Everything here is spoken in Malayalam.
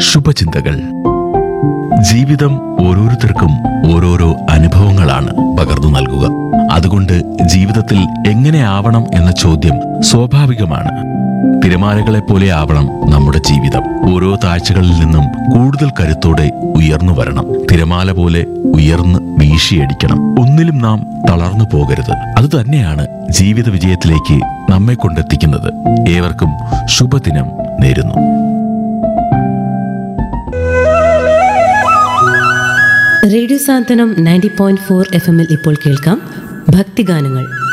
ശുഭചിന്തകൾ ജീവിതം ഓരോരുത്തർക്കും ഓരോരോ അനുഭവങ്ങളാണ് പകർന്നു നൽകുക അതുകൊണ്ട് ജീവിതത്തിൽ എങ്ങനെയാവണം എന്ന ചോദ്യം സ്വാഭാവികമാണ് തിരമാലകളെ പോലെ ആവണം നമ്മുടെ ജീവിതം ഓരോ താഴ്ചകളിൽ നിന്നും കൂടുതൽ കരുത്തോടെ ഉയർന്നു വരണം തിരമാല പോലെ ഉയർന്ന് വീശിയടിക്കണം ഒന്നിലും നാം തളർന്നു പോകരുത് അതുതന്നെയാണ് ജീവിത വിജയത്തിലേക്ക് നമ്മെ കൊണ്ടെത്തിക്കുന്നത് ഏവർക്കും ശുഭദിനം നേരുന്നു radio Santhwanam ninety point four F എമ്മിൽ ഇപ്പോൾ കേൾക്കാം ഭക്തിഗാനങ്ങൾ